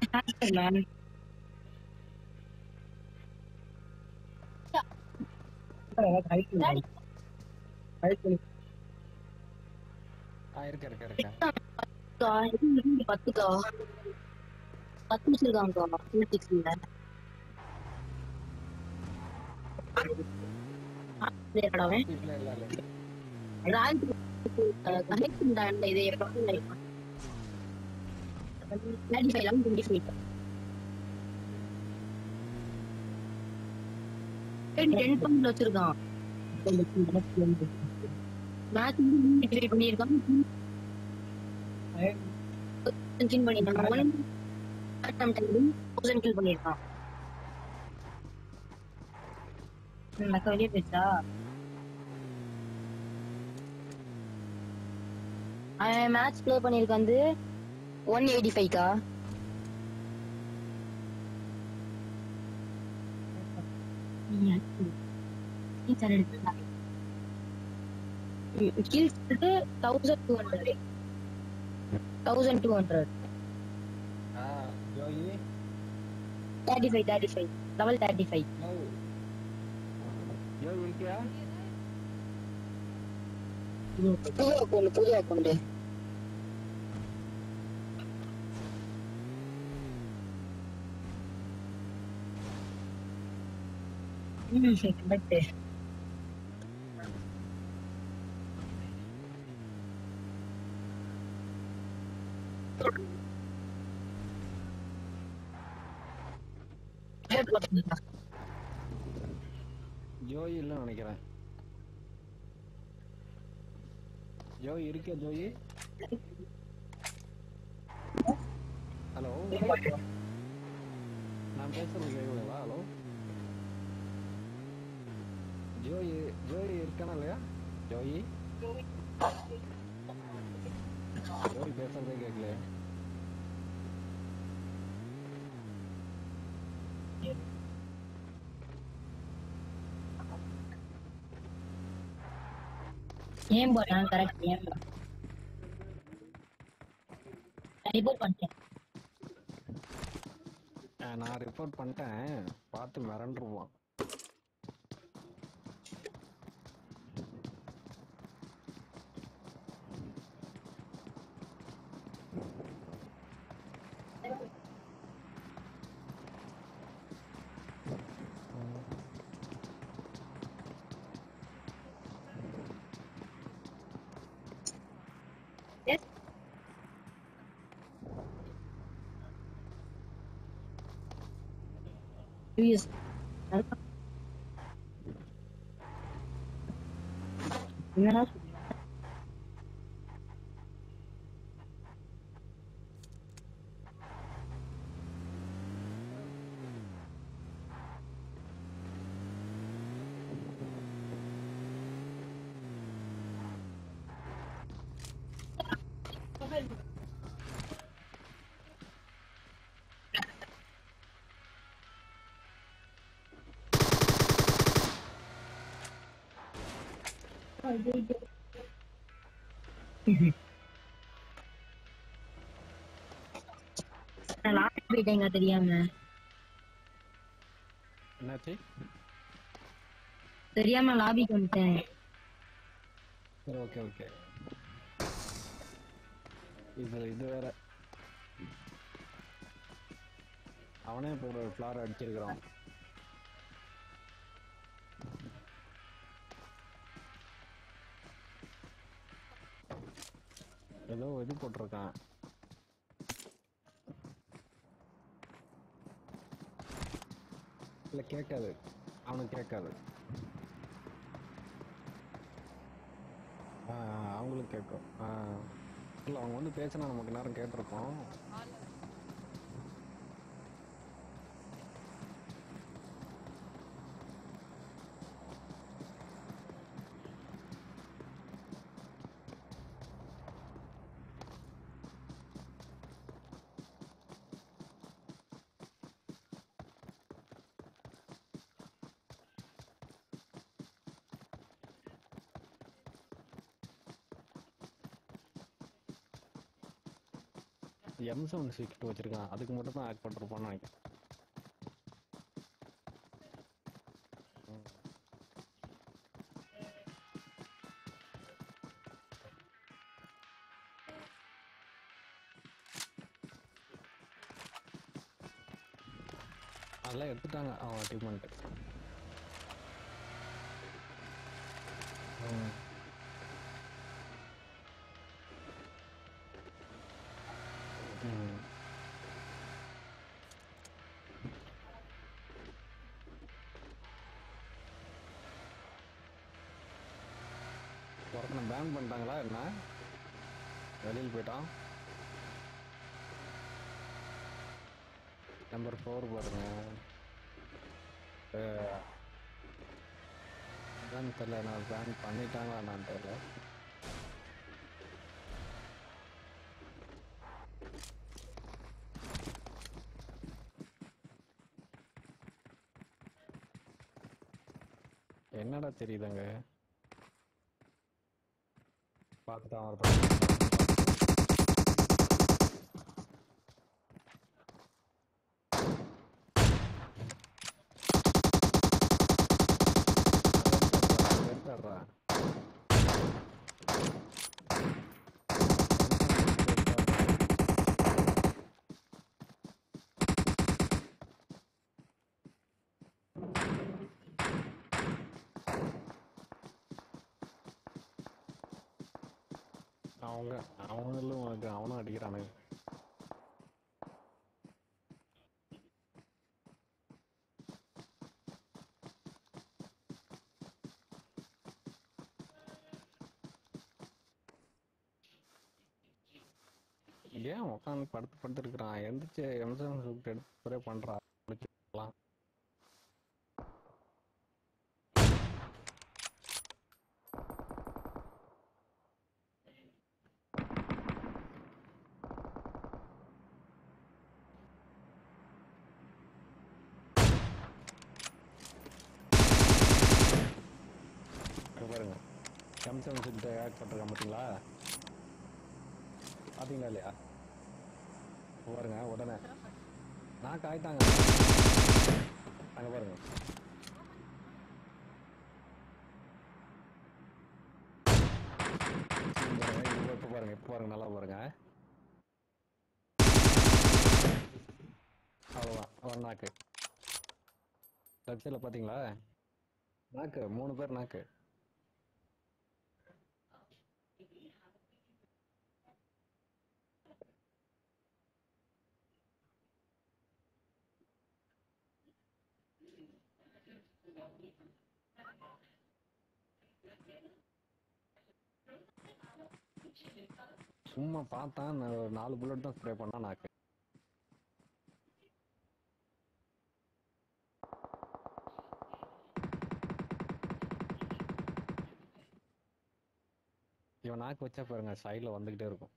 hacker, man. height Daddy. height பண்ணி ஆ இருக்க இருக்க இருக்க அக்கா, இது இருந்து பத்துக்கா பத்து வச்சிருக்காங்கக்கா politicsல. இல்லையாடா அவன்? இல்ல இல்ல இல்ல ராயல் connect பண்ணிட்டான்ல, இதை எப்ப like பண்ண? 35 ல இருந்து 25. ஏய், 10 point ல வச்சிருக்கான் மேட்ச் வந்து பண்ணியிருக்கான் கில் பண்ணிருக்கான் ஒன் தௌசண்ட் கில் பண்ணிருக்கான் அக்கா வெளியே போயிடுச்சா அவன் மேட்ச் ப்ளே பண்ணிருக்கான் வந்து ஒன் எயிட்டி ஃபைவ்க்கா கில் thousand two hundred thousand two hundred ஆ Joey thirty five thirty five level thirty five Joey Joey இருக்கியா புது அக்கௌண்ட் புது அக்கௌண்ட் பட் ஜோய் இல்லைன்னு நினைக்கிறேன் ஜோய் இருக்கியா ஜோயி ஹலோ நான் பேசுறது கேட்கலவா ஹலோ ஜோயி ஜோயி இருக்கானா இல்லையா ஜோயி ஜோயி பேசுறதே கேட்கலையா ஏன் போட்டான் கரெக்ட் ஏன் ரிப்போர்ட் பண்ணிட்டேன் ஆ, நான் ரிப்போர்ட் பண்ணிட்டேன் பார்த்து மிரண்டுருவான் எஸ் யூஎஸ் என்னடா சொல்ற? நான் லாஸ்ட் போயிட்டேங்க தெரியாம என்னாச்சு தெரியாம லாபிக்கு வந்துட்டேன் சரி ஓகே ஓகே இது இது வேற அவனே இப்போ ஒரு ஃப்ளார் அடிச்சிருக்கிறான் ஏதோ இது போட்டிருக்கான் இல்லை கேட்காது அவனுக்கு கேட்காது ஆ, ஆ, அவங்களுக்கு கேட்கும் ஆ இல்லை அவங்க வந்து பேசினா நமக்கு நேரம் கேட்டிருக்கோம் எம் செவன் சிக்ஸ் வச்சிருக்கான் அதுக்கு மட்டும் தான் ஆட் பண்ணிருப்பான்னு நினைக்கிறேன் ம். அதெல்லாம் எடுத்துட்டாங்க அவன் அச்சீவ்மெண்ட் ம் ம் ஒருத்தனை பேன் பண்ணிட்டாங்களா என்ன வெளியில் போயிட்டான் நம்பர் ஃபோர் பாருங்க என்னன்னு தெரியல நான் பேன் பண்ணிட்டாங்களா என்னன்னு தெரியல என்னடா தெரியுதுங்க பார்த்துட்டான் ஒருத்தன் எடுத்துடுறா அவங்க அவங்களும் உனக்கு அவனும் அடிக்கிறானுங்க ஏன் உட்காந்து படுத்து படுத்து இருக்கிறான் எந்திரிச்சு எம்சன் சூட் எடுத்து ஸ்ப்ரே பண்றா முடிச்சுக்கலாம் இங்க பாருங்க எம்சன் சூட் ஆட் பண்ணிருக்கான் பார்த்தீங்களா பார்த்தீங்களா இல்லையா இங்க பாருங்க உடனே நான் காய்த்தாங்க அங்க பாருங்க இங்க பாருங்க, இங்க இப்ப பாருங்க இப்ப பாருங்க நல்லா பாருங்க அவ்வளவுதான் ஒரு நாக்கு லெஃப்ட் சைடில் பார்த்தீங்களா நாக்கு மூணு பேர் நாக்கு சும்மா பார்த்தான் நான் ஒரு நாலு புல்லட் தான் ஸ்ப்ரே பண்ணா நாக்கு இவன் நாக்கு வச்சா பாருங்க சைடில் வந்துகிட்டே இருக்கும்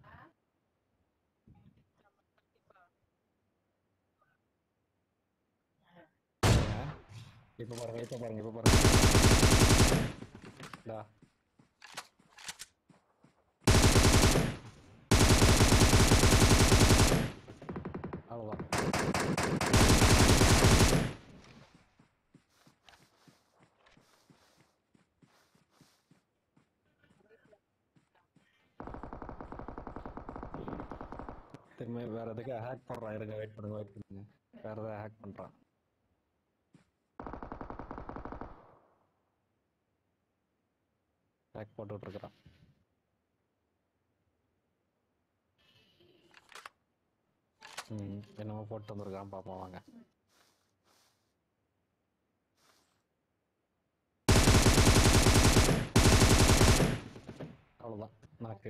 பாருங்க. இப்ப பாருங்க இப்ப பாருங்க இப்ப பாருங்க டா அவ்வளோதான் திரும்ப வேற எதுக்கு ஹேக் பண்றான் இருங்க வெயிட் பண்ணுங்க வெயிட் பண்ணுங்க வேற எதாவது ஹேக் பண்றான் ஹேக் போட்டுட்டு இருக்கிறான் ம் என்னமோ போட்டு வந்திருக்கான் பாப்போம் வாங்க அவ்வளோதான் நாக்கு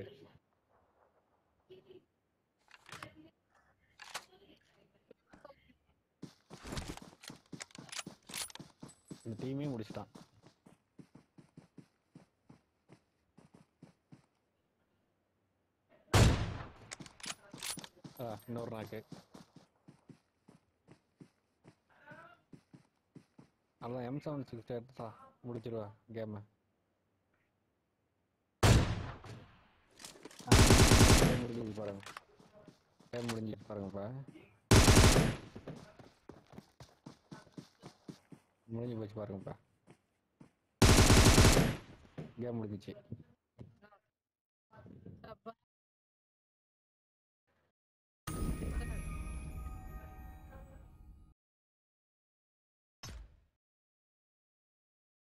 இந்த டீமே முடிச்சிட்டான் ஆ இன்னொரு நாக்கு அதான் எம் செவன் சிக்ஸ் எடுத்தா முடிச்சிருவா கேமு முடிஞ்சது பாருங்க கேம் முடிஞ்சு பாருங்கப்பா முடிஞ்சு போச்சு பாருங்கப்பா கேம் முடிஞ்சிச்சு அப்பா